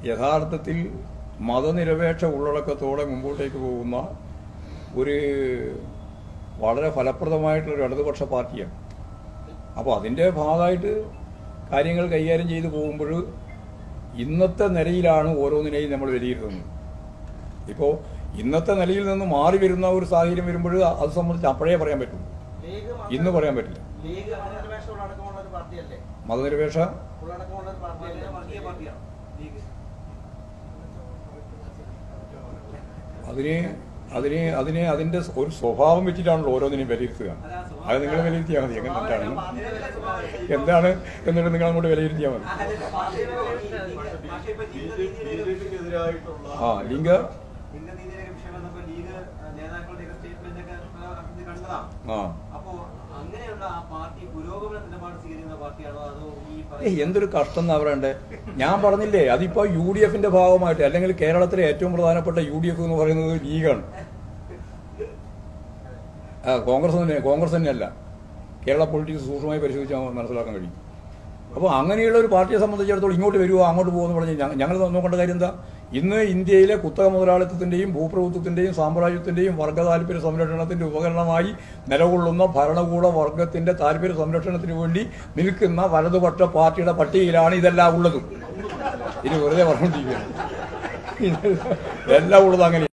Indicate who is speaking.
Speaker 1: യഥാർത്ഥത്തിൽ മതനിരപേക്ഷ ഉള്ളടക്കത്തോടെ മുമ്പോട്ടേക്ക് പോകുന്ന ഒരു വളരെ ഫലപ്രദമായിട്ടുള്ളൊരു ഇടതുപക്ഷ പാർട്ടിയാണ് അപ്പോൾ അതിൻ്റെ ഭാഗമായിട്ട് കാര്യങ്ങൾ കൈകാര്യം ചെയ്തു പോകുമ്പോൾ ഇന്നത്തെ നിലയിലാണ് ഓരോന്നിനെയും നമ്മൾ വിലയിരുത്തുന്നത് ഇപ്പോൾ ഇന്നത്തെ നിലയിൽ നിന്ന് മാറി വരുന്ന ഒരു സാഹചര്യം വരുമ്പോൾ അത് സംബന്ധിച്ച് അപ്പോഴേ പറയാൻ പറ്റും
Speaker 2: ലീഗ് മാത്രം-
Speaker 1: ഇന്ന് പറയാൻ പറ്റില്ല
Speaker 2: ലീഗ് മതനിരപേക്ഷ ഉള്ളടക്കമുള്ള ഒരു പാർട്ടിയല്ലേ
Speaker 1: മതനിരപേക്ഷ
Speaker 2: ഉള്ളടക്കമുള്ള ഒരു പാർട്ടിയല്ലേ വർഗീയ പാർട്ടിയാണ് ലീഗ്
Speaker 1: അതിന് അതിന് അതിന് അതിന്റെ ഒരു സ്വഭാവം വെച്ചിട്ടാണല്ലോ ഓരോന്നിനെയും വിലയിരുത്തുക അത് നിങ്ങൾ വിലയിരുത്തിയാൽ മതി എങ്ങനെ എന്താണ് എന്താണ് എന്നിട്ട് നിങ്ങൾ അങ്ങോട്ട് വിലയിരുത്തിയാൽ മതി
Speaker 3: ബിജെപിക്കെതിരായിട്ടുള്ള
Speaker 1: ആ ലിംഗ
Speaker 2: ലിംഗനീതിയുടെ വിഷയം വന്നപ്പോൾ ലീഗ് നേതാക്കളുടെ സ്റ്റേറ്റ്മെന്റ് ഒക്കെ ഇത് കണ്ടതാണ്
Speaker 1: ആ
Speaker 2: അപ്പോ അങ്ങനെയുള്ള ആ പാർട്ടി പുരോഗമന നിലപാട് സ്വീകരിക്കുന്ന പാർട്ടിയാണോ അതോ ഈ
Speaker 1: ഏയ്
Speaker 2: പറയുന്ന-
Speaker 1: എന്തൊരു കഷ്ടം എന്നാ പറയണ്ടേ ഞാൻ പറഞ്ഞില്ലേ അതിപ്പോ യു ഡി എഫിന്റെ ഭാഗമായിട്ട് അല്ലെങ്കിൽ കേരളത്തിലെ ഏറ്റവും പ്രധാനപ്പെട്ട യു ഡി എഫ് എന്ന് പറയുന്നത് ലീഗാണ് ആ കോൺഗ്രസ് തന്നെ കോൺഗ്രസ് തന്നെയല്ല കേരള പൊളിറ്റിക്സ് സൂക്ഷ്മമായി പരിശോധിച്ചാൽ മനസ്സിലാക്കാൻ കഴിയും അപ്പോൾ അങ്ങനെയുള്ള ഒരു പാർട്ടിയെ സംബന്ധിച്ചിടത്തോളം ഇങ്ങോട്ട് വരുമോ അങ്ങോട്ട് പോകുമെന്ന് പറഞ്ഞ് ഞ- ഞങ്ങൾ നോക്കേണ്ട കാര്യം എന്താ ഇന്ന് ഇന്ത്യയിലെ കുത്തക മുതലാളിത്തത്തിന്റെയും ഭൂപ്രഭുത്വത്തിന്റെയും സാമ്രാജ്യത്തിന്റെയും വർഗ താല്പര്യ സംരക്ഷണത്തിന്റെ ഉപകരണമായി നിലകൊള്ളുന്ന ഭരണകൂട വർഗത്തിന്റെ താല്പര്യ സംരക്ഷണത്തിന് വേണ്ടി നിൽക്കുന്ന വലതുപക്ഷ പാർട്ടിയുടെ പട്ടികയിലാണ് ഇതെല്ലാം ഉള്ളത് ഇനി വെറുതെ പറഞ്ഞുകൊണ്ടിരിക്കുകയാണ് ഇതെല്ലാം ഉള്ളത് അങ്ങനെ